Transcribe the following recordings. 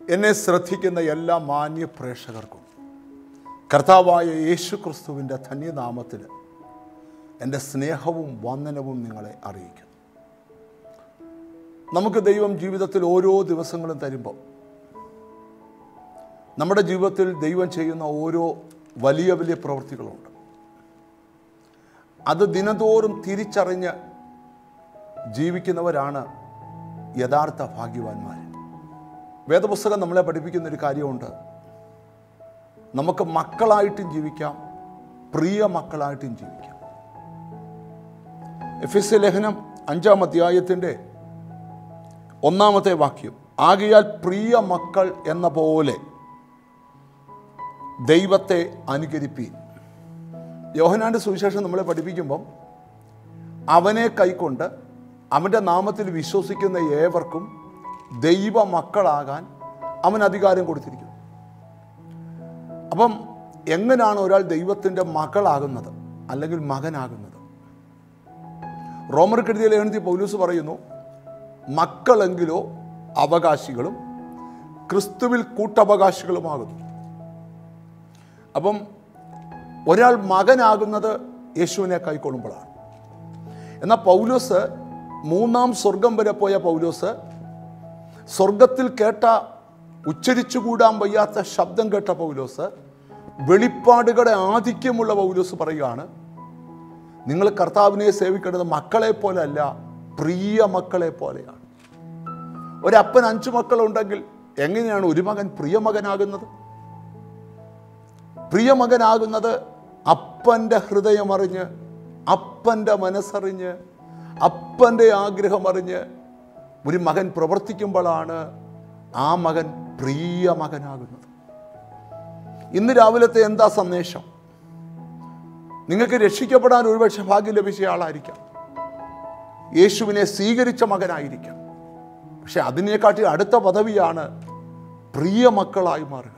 എന്നെ ശ്രദ്ധിക്കുന്ന എല്ലാ മാന്യ പ്രേക്ഷകർക്കും കർത്താവായ യേശു ക്രിസ്തുവിൻ്റെ ധന്യനാമത്തിൽ എൻ്റെ സ്നേഹവും വന്ദനവും നിങ്ങളെ അറിയിക്കുന്നു നമുക്ക് ദൈവം ജീവിതത്തിൽ ഓരോ ദിവസങ്ങളും തരുമ്പോൾ നമ്മുടെ ജീവിതത്തിൽ ദൈവം ചെയ്യുന്ന ഓരോ വലിയ വലിയ പ്രവൃത്തികളുണ്ട് അത് ദിനതോറും തിരിച്ചറിഞ്ഞ് ജീവിക്കുന്നവരാണ് യഥാർത്ഥ ഭാഗ്യവാന്മാർ വേദപുസ്തകം നമ്മളെ പഠിപ്പിക്കുന്ന ഒരു കാര്യമുണ്ട് നമുക്ക് മക്കളായിട്ടും ജീവിക്കാം പ്രിയ മക്കളായിട്ടും ജീവിക്കാം എഫ് എസ് ലേഖനം അഞ്ചാം അധ്യായത്തിൻ്റെ ഒന്നാമത്തെ വാക്യം ആകയാൽ പ്രിയ മക്കൾ എന്ന പോലെ ദൈവത്തെ അനുകരിപ്പീൻ യോഹനാന്റെ സുവിശേഷം നമ്മളെ പഠിപ്പിക്കുമ്പം അവനെ കൈക്കൊണ്ട് അവൻ്റെ നാമത്തിൽ വിശ്വസിക്കുന്ന ഏവർക്കും ദൈവ മക്കളാകാൻ അവൻ അധികാരം കൊടുത്തിരിക്കുന്നു അപ്പം എങ്ങനെയാണ് ഒരാൾ ദൈവത്തിൻ്റെ മകളാകുന്നത് അല്ലെങ്കിൽ മകനാകുന്നത് റോമർ കെടുതിയ ലേഖനത്തിൽ പൗലൂസ് പറയുന്നു മക്കളെങ്കിലോ അവകാശികളും ക്രിസ്തുവിൽ കൂട്ടവകാശികളുമാകുന്നു അപ്പം ഒരാൾ മകനാകുന്നത് യേശുവിനെ കൈക്കൊള്ളുമ്പോഴാണ് എന്നാൽ പൗലോസ് മൂന്നാം സ്വർഗം വരെ പോയ പൗലോസ് സ്വർഗത്തിൽ കേട്ട ഉച്ചരിച്ചുകൂടാൻ വയ്യാത്ത ശബ്ദം കേട്ട പൗലോസ് വെളിപ്പാടുകളുടെ ആധിക്യമുള്ള പൗലോസ് പറയുകയാണ് നിങ്ങൾ കർത്താവിനെ സേവിക്കേണ്ടത് മക്കളെ പോലെ അല്ല പ്രിയ മക്കളെ പോലെയാണ് ഒരപ്പൻ അഞ്ചു മക്കളുണ്ടെങ്കിൽ എങ്ങനെയാണ് ഒരു മകൻ പ്രിയമകനാകുന്നത് പ്രിയമകനാകുന്നത് അപ്പൻ്റെ ഹൃദയമറിഞ്ഞ് അപ്പൻ്റെ മനസ്സറിഞ്ഞ് അപ്പൻ്റെ ആഗ്രഹം അറിഞ്ഞ് ഒരു മകൻ പ്രവർത്തിക്കുമ്പോഴാണ് ആ മകൻ പ്രിയ മകനാകുന്നത് ഇന്ന് രാവിലത്തെ എന്താ സന്ദേശം നിങ്ങൾക്ക് രക്ഷിക്കപ്പെടാൻ ഒരുപക്ഷെ ഭാഗ്യം ലഭിച്ച ആളായിരിക്കാം യേശുവിനെ സ്വീകരിച്ച മകനായിരിക്കാം പക്ഷെ അതിനെക്കാട്ടി അടുത്ത പദവിയാണ് പ്രിയ മക്കളായി മാറുക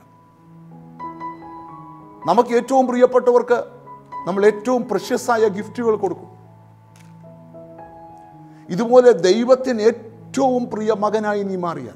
നമുക്ക് ഏറ്റവും പ്രിയപ്പെട്ടവർക്ക് നമ്മൾ ഏറ്റവും പ്രശസ്തായ ഗിഫ്റ്റുകൾ കൊടുക്കും ഇതുപോലെ ദൈവത്തിന് ഏറ്റവും പ്രിയ മകനായി നീ മാറിയാൽ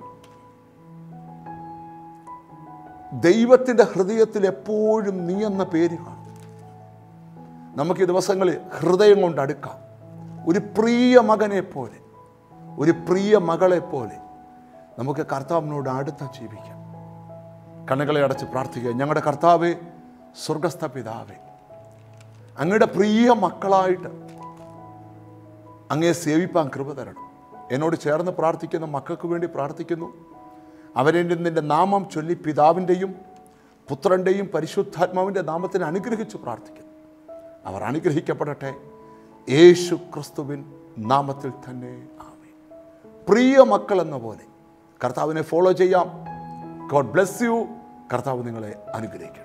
ദൈവത്തിൻ്റെ ഹൃദയത്തിൽ എപ്പോഴും നീ എന്ന പേര് കാണും നമുക്ക് ഈ ദിവസങ്ങളിൽ ഹൃദയം കൊണ്ട് അടുക്കാം ഒരു പ്രിയ മകനെ പോലെ ഒരു പ്രിയ മകളെ പോലെ നമുക്ക് കർത്താവിനോട് അടുത്ത ജീവിക്കാം കണ്ണുകളെ അടച്ച് പ്രാർത്ഥിക്കുക ഞങ്ങളുടെ കർത്താവെ സ്വർഗസ്ഥ പിതാവേ അങ്ങയുടെ പ്രിയ മക്കളായിട്ട് അങ്ങേ സേവിപ്പാൻ കൃപ തരണം എന്നോട് ചേർന്ന് പ്രാർത്ഥിക്കുന്ന മക്കൾക്ക് വേണ്ടി പ്രാർത്ഥിക്കുന്നു അവരെ നിന്റെ നാമം ചൊല്ലി പിതാവിൻ്റെയും പുത്രൻ്റെയും പരിശുദ്ധാത്മാവിൻ്റെ നാമത്തിൽ അനുഗ്രഹിച്ച് പ്രാർത്ഥിക്കുന്നു അവർ അനുഗ്രഹിക്കപ്പെടട്ടെ യേശു ക്രിസ്തുവിൻ നാമത്തിൽ തന്നെ ആമേ പ്രിയ മക്കൾ എന്ന പോലെ കർത്താവിനെ ഫോളോ ചെയ്യാം ഗോഡ് ബ്ലെസ് യു കർത്താവ് നിങ്ങളെ അനുഗ്രഹിക്കും